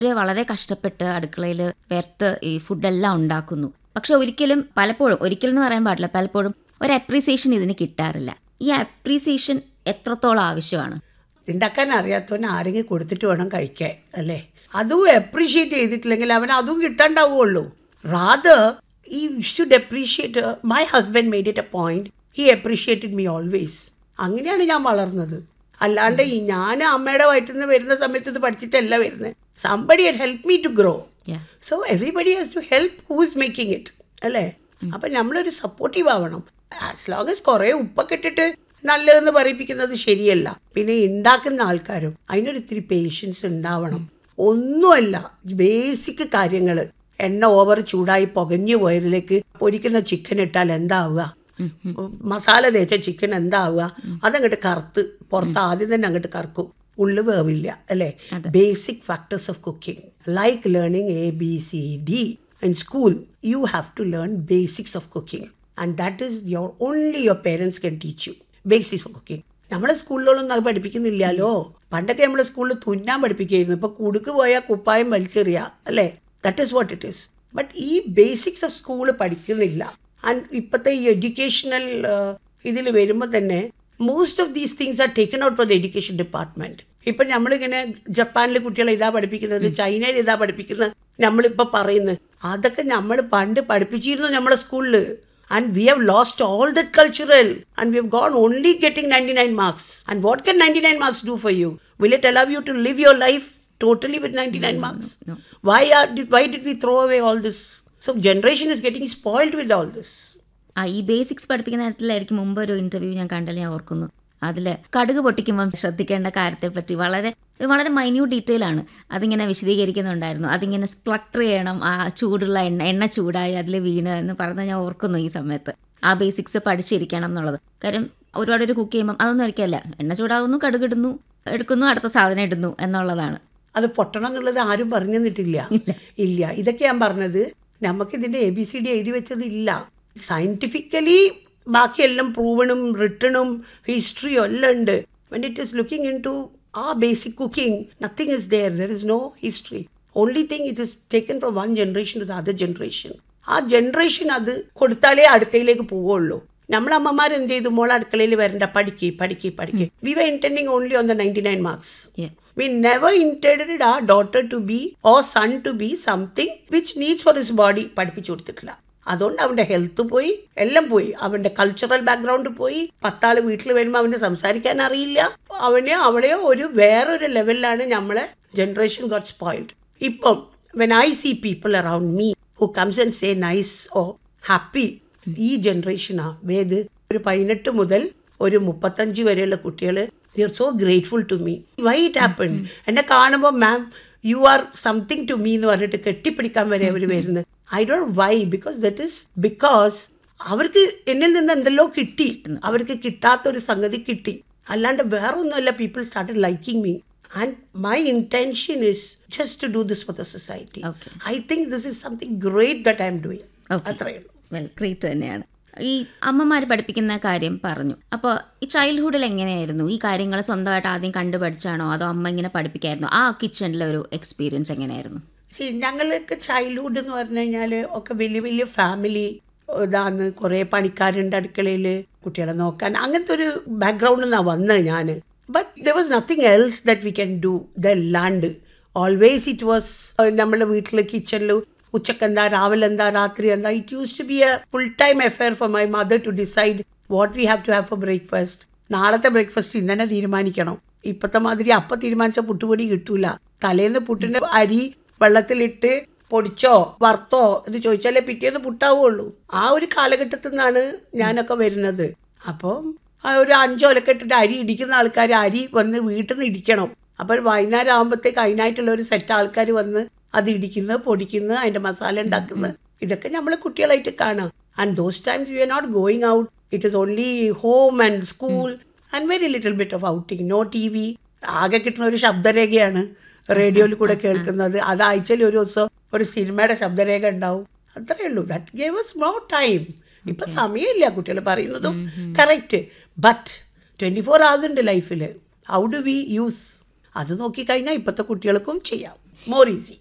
ഇവര് വളരെ കഷ്ടപ്പെട്ട് അടുക്കളയിൽ വേർത്ത് ഈ ഫുഡെല്ലാം ഉണ്ടാക്കുന്നു പക്ഷെ ഒരിക്കലും പലപ്പോഴും ഒരിക്കലും എന്ന് പറയാൻ പാടില്ല പലപ്പോഴും ഒരു അപ്രീസിയേഷൻ ഇതിന് കിട്ടാറില്ല ഈ അപ്രീസിയേഷൻ എത്രത്തോളം ആവശ്യമാണ് ഉണ്ടാക്കാൻ അറിയാത്തവൻ ആരെങ്കിലും കൊടുത്തിട്ട് വേണം കഴിക്കാൻ അല്ലേ അതും അപ്രീഷിയേറ്റ് ചെയ്തിട്ടില്ലെങ്കിൽ അവൻ അതും കിട്ടാണ്ടാവുള്ളൂ rather I should appreciate my husband made it a point he appreciated me always അങ്ങനെയാണ് ഞാൻ വളർന്നത് അല്ലാണ്ട് ഈ ഞാൻ അമ്മയുടെ വയറ്റിൽ നിന്ന് വരുന്ന സമയത്ത് ഇത് പഠിച്ചിട്ടല്ല വരുന്നത് somebody help me to grow Yeah. So everybody has to help who is making it അല്ലേ അപ്പം നമ്മളൊരു സപ്പോർട്ടീവ് ആവണം ആസ് ലോങ് എസ് കുറേ ഉപ്പൊക്കെ ഇട്ടിട്ട് നല്ലതെന്ന് പറയിപ്പിക്കുന്നത് ശരിയല്ല പിന്നെ ഉണ്ടാക്കുന്ന ആൾക്കാരും അതിനൊരു ഇത്തിരി പേഷ്യൻസ് ഉണ്ടാവണം ഒന്നുമല്ല ബേസിക് കാര്യങ്ങൾ എണ്ണ ഓവർ ചൂടായി പുകഞ്ഞു പോയതിലേക്ക് പൊരിക്കുന്ന ചിക്കൻ ഇട്ടാൽ എന്താവുക മസാല തേച്ച ചിക്കൻ എന്താവുക അതങ്ങോട്ട് കറുത്ത് പുറത്ത് ആദ്യം തന്നെ അങ്ങോട്ട് കറക്കും ഉള്ളു വേവില്ല അല്ലേ basic factors of cooking like learning A B C D in school you have to learn basics of cooking and that is your only your parents can teach you basics of cooking നമ്മുടെ സ്കൂളിലൊന്നും അത് പഠിപ്പിക്കുന്നില്ലല്ലോ പണ്ടൊക്കെ നമ്മുടെ സ്കൂളിൽ തുന്നാൻ പഠിപ്പിക്കുകയായിരുന്നു ഇപ്പൊ കുടുക്ക് പോയാൽ കുപ്പായം വലിച്ചെറിയ അല്ലേ that is what it is but ഈ ബേസിക്സ് ഓഫ് സ്കൂൾ പഠിക്കുന്നില്ല ആൻഡ് ഇപ്പോഴത്തെ ഈ എഡ്യൂക്കേഷണൽ ഇതിൽ വരുമ്പോൾ തന്നെ most of these things are taken out for the education department ഇപ്പൊ നമ്മളിങ്ങനെ ജപ്പാനിലെ കുട്ടികളെ ഇതാ പഠിപ്പിക്കുന്നത് ചൈനയിൽ ഇതാ പഠിപ്പിക്കുന്നത് നമ്മളിപ്പോ പറയുന്നത് അതൊക്കെ നമ്മൾ പണ്ട് പഠിപ്പിച്ചിരുന്നു നമ്മളെ സ്കൂളിൽ and we have lost all that cultural and we have gone only getting 99 marks and what can 99 marks do for you will it allow you to live your life totally with 99 marks no. why are did, why did we throw away all this so generation is getting spoiled with all this ആ ഈ basics പഠിപ്പിക്കുന്ന കാര്യത്തിലായിരിക്കും മുമ്പ് ഒരു interview ഞാൻ കണ്ടല്ലോ ഞാൻ ഓർക്കുന്നു അതിൽ കടുക് പൊട്ടിക്കുമ്പം ശ്രദ്ധിക്കേണ്ട കാര്യത്തെപ്പറ്റി വളരെ ഇത് വളരെ മൈന്യൂട്ട് ഡീറ്റെയിൽ ആണ് അതിങ്ങനെ വിശദീകരിക്കുന്നുണ്ടായിരുന്നു അതിങ്ങനെ സ്പ്ലട്ടർ ചെയ്യണം ആ ചൂടുള്ള എണ്ണ എണ്ണ ചൂടായി അതിൽ വീണ് എന്ന് പറഞ്ഞ് ഞാൻ ഓർക്കുന്നു ഈ സമയത്ത് ആ ബേസിക്സ് പഠിച്ചിരിക്കണം എന്നുള്ളത് കാര്യം ഒരുപാട് ഒരു കുക്ക് ചെയ്യുമ്പം അതൊന്നും ഒരിക്കലല്ല എണ്ണ ചൂടാകുന്നു കടുക് ഇടുന്നു എടുക്കുന്നു അടുത്ത സാധനം ഇടുന്നു എന്നുള്ളതാണ് അത് പൊട്ടണം എന്നുള്ളത് ആരും പറഞ്ഞു തന്നിട്ടില്ല ഇല്ല ഇതൊക്കെ ഞാൻ പറഞ്ഞത് നമുക്ക് ഇതിന്റെ എ ബി സി ഡി എഴുതി വെച്ചതില്ല സയന്റിഫിക്കലി ബാക്കിയെല്ലാം പ്രൂവണും റിട്ടണും ഹിസ്റ്ററിയും എല്ലാം ഉണ്ട് when it is looking in to a basic cooking nothing is there there is no history only thing it is taken from one generation to the other generation ആ generation അത് കൊടുത്താലേ അടുത്തയിലേക്ക് പോവുള്ളൂ നമ്മളെ അമ്മമാർ എന്ത് ചെയ്തു മോൾ അടുക്കളയിൽ വരണ്ട പഠിക്ക് പഠിക്ക് പഠിക്ക് we were intending only on the ninety nine marks Yeah. We never intended our daughter to be or son to be something which needs for his body പഠിപ്പിച്ചു കൊടുത്തിട്ടില്ല അതുകൊണ്ട് അവന്റെ ഹെൽത്ത് പോയി എല്ലാം പോയി അവന്റെ കൾച്ചറൽ ബാക്ക്ഗ്രൗണ്ട് പോയി പത്താള് വീട്ടിൽ വരുമ്പോൾ അവന് സംസാരിക്കാൻ അറിയില്ല അവനെ അവളെയോ ഒരു വേറൊരു ലെവലിലാണ് നമ്മളെ ജനറേഷൻ ഗോട്ട് സ്പോയിൽഡ് ഇപ്പം when I see people around me who comes and say nice oh happy ഈ ജനറേഷനാ വേത് ഒരു പതിനെട്ട് മുതൽ ഒരു മുപ്പത്തഞ്ച് വരെയുള്ള കുട്ടികൾ they are so grateful to me why it happen എന്നെ കാണുമ്പോൾ ma'am you are something to me എന്ന് പറഞ്ഞിട്ട് കെട്ടിപ്പിടിക്കാൻ വരെ അവർ വരുന്നത് I don't why because that is because അവർക്ക് എന്നിൽ നിന്ന് എന്തെല്ലോ കിട്ടി അവർക്ക് കിട്ടാത്ത ഒരു സംഗതി കിട്ടി അല്ലാണ്ട് വേറെ ഒന്നുമല്ല people started liking me and my intention is just to do this for the society Okay. I think this is something great that I am doing Okay. അത്രയേ ഉള്ളൂ വെൽ ഗ്രേറ്റ് തന്നെയാണ് ഈ അമ്മമാർ പഠിപ്പിക്കുന്ന കാര്യം പറഞ്ഞു അപ്പോൾ ഈ ചൈൽഡ്ഹുഡിൽ എങ്ങനെയായിരുന്നു ഈ കാര്യങ്ങൾ സ്വന്തമായിട്ട് ആദ്യം കണ്ടുപഠിച്ചാണോ അതോ അമ്മ ഇങ്ങനെ പഠിപ്പിക്കായിരുന്നോ ആ കിച്ചണിലെ ഒരു എക്സ്പീരിയൻസ് എങ്ങനെയായിരുന്നു സി ഞങ്ങൾക്ക് ചൈൽഡ്ഹുഡ് എന്ന് പറഞ്ഞു കഴിഞ്ഞാൽ ഒക്കെ വലിയ വലിയ ഫാമിലി ഇതാന്ന് കുറേ പണിക്കാരുണ്ട് അടുക്കളയിൽ കുട്ടികളെ നോക്കാൻ അങ്ങനത്തെ ഒരു ബാക്ക്ഗ്രൗണ്ടിൽ നിന്നാണ് വന്നത് ഞാൻ but there was nothing else that we can do ദല്ലാണ്ട് ഓൾവേസ് ഇറ്റ് വാസ് നമ്മളെ വീട്ടിൽ കിച്ചണിൽ ഉച്ചക്കെന്താ രാവിലെ എന്താ രാത്രി എന്താ it use to be a full time affair for my mother to decide what we have to have for breakfast നാളത്തെ ബ്രേക്ക്ഫാസ്റ്റ് ഇന്ന് തന്നെ തീരുമാനിക്കണം ഇപ്പത്തെ മാതിരി അപ്പം തീരുമാനിച്ച പുട്ടുപൊടി കിട്ടൂല തലേന്ന് പുട്ടിന്റെ അരി വെള്ളത്തിലിട്ട് പൊടിച്ചോ വറുത്തോ എന്ന് ചോദിച്ചാലേ പിറ്റേന്ന് പുട്ടാവുള്ളൂ ആ ഒരു കാലഘട്ടത്തിൽ നിന്നാണ് ഞാനൊക്കെ വരുന്നത് അപ്പം ആ ഒരു അഞ്ചോ ഇട്ടിട്ട് അരി ഇടിക്കുന്ന ആൾക്കാർ അരി വന്ന് വീട്ടിൽ നിന്ന് ഇടിക്കണം അപ്പോൾ വൈകുന്നേരം ആകുമ്പോഴത്തേക്ക് അതിനായിട്ടുള്ള ഒരു സെറ്റ് ആൾക്കാർ വന്ന് അത് ഇടിക്കുന്നത് പൊടിക്കുന്നത് അതിന്റെ മസാല ഉണ്ടാക്കുന്നത് ഇതൊക്കെ നമ്മൾ കുട്ടികളായിട്ട് കാണാം and those times we are not going out it is only home and school and very little bit of outing no T V ആകെ കിട്ടുന്ന ഒരു ശബ്ദരേഖയാണ് റേഡിയോയിൽ കൂടെ കേൾക്കുന്നത് അത് ആഴ്ചയിൽ ഒരു ദിവസം ഒരു സിനിമയുടെ ശബ്ദരേഖ ഉണ്ടാവും അത്രയേ ഉള്ളൂ that gave us more time ഇപ്പൊ സമയമില്ല കുട്ടികൾ പറയുന്നതും correct but twenty four hours ഉണ്ട് ലൈഫിൽ ഹൗ ഡു വി യൂസ് അത് നോക്കിക്കഴിഞ്ഞാൽ ഇപ്പോഴത്തെ കുട്ടികൾക്കും ചെയ്യാം മോർ ഈസി